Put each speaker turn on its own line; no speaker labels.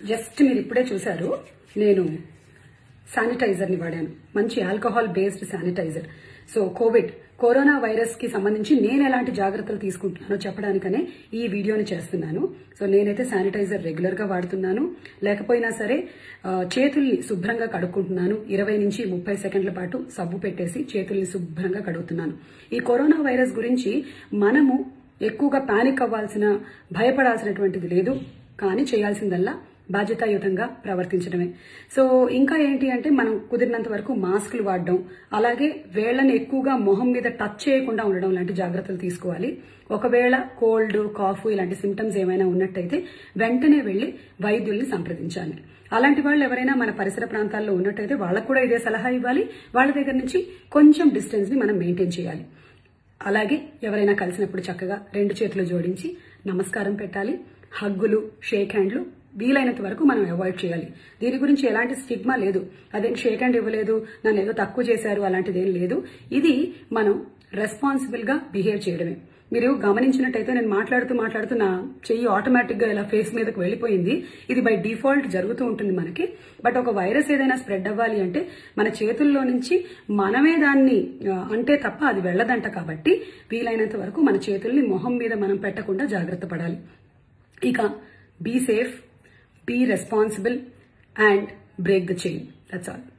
just మీరు ఇప్పుడే చూశారు నేను శానిటైజర్ ని వాడాను మంచి alcohol based sanitiser so Covid corona virus కి సంబంధించి నేను ఎలాంటి జాగ్రత్తలు తీసుకుంటున్నానో చెప్పడానికనే ఈ వీడియోని చేస్తున్నాను సో నేనైతే శానిటైజర్ రెగ్యులర్ గా వాడుతున్నాను లేకపోయినా సరే ఆ, చేతుల్ని శుభ్రంగా కడుక్కుంటున్నాను ఇరవై నుంచి ముప్పై సెకండ్ల పాటు సబ్బు పెట్టేసి చేతుల్ని శుభ్రంగా కడుగుతున్నాను ఈ కరోనా వైరస్ గురించి మనము ఎక్కువగా పానిక్ అవ్వాల్సిన భయపడాల్సినటువంటిది లేదు కానీ చేయాల్సిందల్లా బాధ్యతాయుతంగా ప్రవర్తించడమే సో ఇంకా ఏంటి అంటే మనం కుదిరినంత వరకు మాస్కులు వాడడం అలాగే వేళ్లను ఎక్కువగా మొహం మీద టచ్ చేయకుండా ఉండడం లాంటి జాగ్రత్తలు తీసుకోవాలి ఒకవేళ కోల్డ్ కాఫ్ ఇలాంటి సిమ్టమ్స్ ఏమైనా ఉన్నట్టయితే వెంటనే వెళ్లి వైద్యుల్ని సంప్రదించాలి అలాంటి వాళ్ళు ఎవరైనా మన పరిసర ప్రాంతాల్లో ఉన్నట్టయితే వాళ్ళకు కూడా ఇదే సలహా ఇవ్వాలి వాళ్ళ దగ్గర నుంచి కొంచెం డిస్టెన్స్ ని మనం మెయింటైన్ చేయాలి అలాగే ఎవరైనా కలిసినప్పుడు చక్కగా రెండు చేతులు జోడించి నమస్కారం పెట్టాలి హగ్గులు షేక్ హ్యాండ్లు వీలైనంత వరకు మనం అవాయిడ్ చేయాలి దీని గురించి ఎలాంటి స్టిగ్మా లేదు అదేం షేక్ హ్యాండ్ ఇవ్వలేదు నన్ను ఏదో తక్కువ చేశారు అలాంటిది ఏం లేదు ఇది మనం రెస్పాన్సిబుల్ గా బిహేవ్ చేయడమే మీరు గమనించినట్టయితే నేను మాట్లాడుతూ మాట్లాడుతూ నా చెయ్యి ఆటోమేటిక్ గా ఇలా ఫేస్ మీదకి వెళ్ళిపోయింది ఇది బై డిఫాల్ట్ జరుగుతూ ఉంటుంది మనకి బట్ ఒక వైరస్ ఏదైనా స్ప్రెడ్ అవ్వాలి అంటే మన చేతుల్లో నుంచి మనమే దాన్ని ఆ, అంటే తప్ప అది వెళ్ళదంట కాబట్టి వీలైనంత వరకు మన చేతుల్ని మొహం మీద మనం పెట్టకుండా జాగ్రత్త పడాలి ఇక be safe be responsible and break the chain that's all